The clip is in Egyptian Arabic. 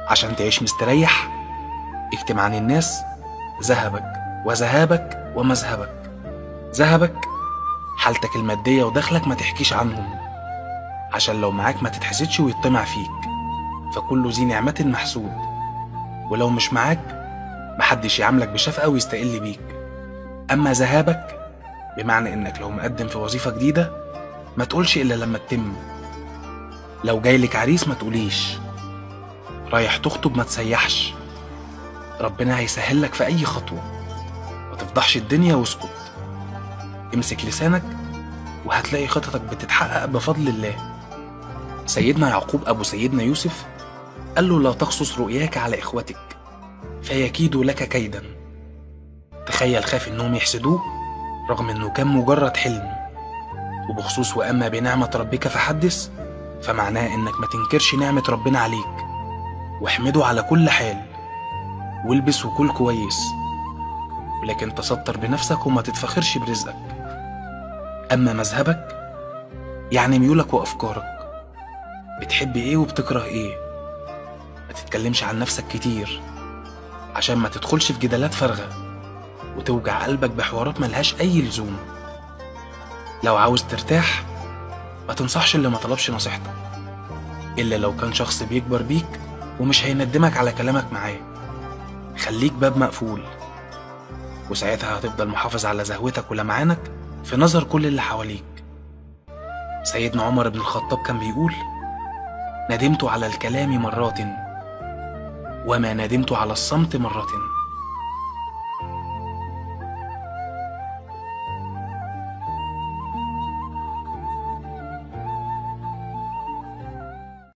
عشان تعيش مستريح اكتم عن الناس ذهبك وذهابك ومذهبك ذهبك حالتك المادية ودخلك ما تحكيش عنهم عشان لو معاك ما تتحسدش ويطمع فيك فكل ذي نعمة محسود ولو مش معاك محدش يعاملك بشفقة ويستقل بيك أما ذهابك بمعنى إنك لو مقدم في وظيفة جديدة ما تقولش إلا لما تتم لو جايلك عريس ما تقوليش رايح تخطب ما تسيحش ربنا هيسهل لك في أي خطوة ما تفضحش الدنيا واسكت امسك لسانك وهتلاقي خططك بتتحقق بفضل الله سيدنا يعقوب أبو سيدنا يوسف قال له لا تقصص رؤياك على إخوتك فيكيدوا لك كيدا تخيل خاف إنهم يحسدوه رغم إنه كان مجرد حلم وبخصوص وأما بنعمة ربك فحدث فمعناه إنك ما تنكرش نعمة ربنا عليك واحمده على كل حال والبس وكل كويس ولكن تستر بنفسك وما تتفخرش برزقك أما مذهبك يعني ميولك وأفكارك بتحب إيه وبتكره إيه ما تتكلمش عن نفسك كتير عشان ما تدخلش في جدالات فارغة وتوجع قلبك بحوارات ملهاش أي لزوم لو عاوز ترتاح ما تنصحش اللي ما طلبش نصيحتك إلا لو كان شخص بيكبر بيك ومش هيندمك على كلامك معاه خليك باب مقفول وساعتها هتفضل محافظ على زهوتك ولمعانك في نظر كل اللي حواليك سيدنا عمر بن الخطاب كان بيقول ندمت على الكلام مرات وما ندمت على الصمت مرة